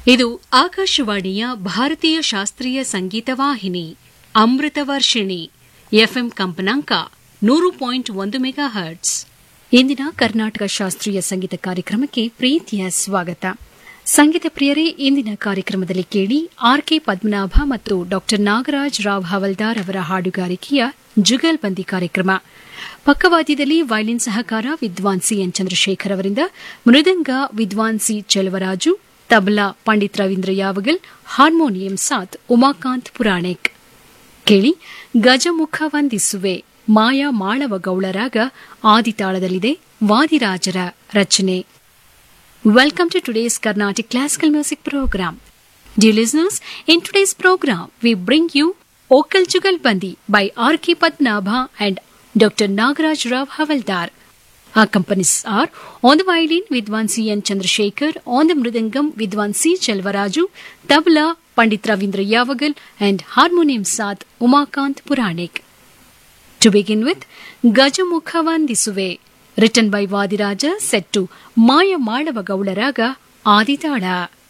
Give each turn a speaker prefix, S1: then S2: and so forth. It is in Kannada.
S1: ಇದು ಆಕಾಶವಾಣಿಯ ಭಾರತೀಯ ಶಾಸ್ತ್ರೀಯ ಸಂಗೀತ ವಾಹಿನಿ ಅಮೃತ ವರ್ಷಿಣಿ ಎಫ್ಎಂ ಕಂಪನಾಂಕ ನೂರು ಪಾಯಿಂಟ್ ಒಂದು ಮೆಗಾ ಹರ್ಟ್ಸ್ ಇಂದಿನ ಕರ್ನಾಟಕ ಶಾಸ್ತ್ರೀಯ ಸಂಗೀತ ಕಾರ್ಯಕ್ರಮಕ್ಕೆ ಪ್ರೀತಿಯ ಸ್ವಾಗತ ಸಂಗೀತ ಪ್ರಿಯರೇ ಇಂದಿನ ಕಾರ್ಯಕ್ರಮದಲ್ಲಿ ಕೇಳಿ ಆರ್ ಕೆ ಪದ್ಮನಾಭ ಮತ್ತು ಡಾ ನಾಗರಾಜ್ ರಾವ್ ಹವಲ್ದಾರ್ ಅವರ ಹಾಡುಗಾರಿಕೆಯ ಜುಗಲ್ಬಂದಿ ಕಾರ್ಯಕ್ರಮ ಪಕ್ಕವಾದ್ಯದಲ್ಲಿ ವೈಲಿನ್ ಸಹಕಾರ ವಿದ್ವಾನ್ ಸಿ ಎನ್ ಚಂದ್ರಶೇಖರ್ ಅವರಿಂದ ಮೃದಂಗ ವಿದ್ವಾನ್ ಸಿ ಚೆಲುವರಾಜು ತಬಲಾ ಪಂಡಿತ್ ರವೀಂದ್ರ ಯಾವಗಲ್ ಹಾರ್ಮೋನಿಯಂ ಸಾತ್ ಉಮಾಕಾಂತ್ ಪುರಾಣಿಕ್ ಕೇಳಿ ಗಜಮುಖ ವಂದಿಸುವೆ ಮಾಯಾ ಮಾಳವ ಗೌಳರಾಗ ಆದಿತಾಳದಲ್ಲಿದೆ ವಾದಿರಾಜರ ರಚನೆ Welcome to today's Carnatic Classical Music Program. Dear listeners, in today's program, we bring you Okal Jugal Bandi by R.K. Padnabha and Dr. Nagaraj Rao Havaldar. Our companies are on the violin Vidwan C. N. Chandrasekhar, on the mridangam Vidwan C. Chelvaraju, tabla Pandit Ravindra Yavagal, and harmonium Saath Umakant Puranik. To begin with, Gajamukha Vandisuve, written by Vadiraja, set to Maya Madava Gaularaga Aditala.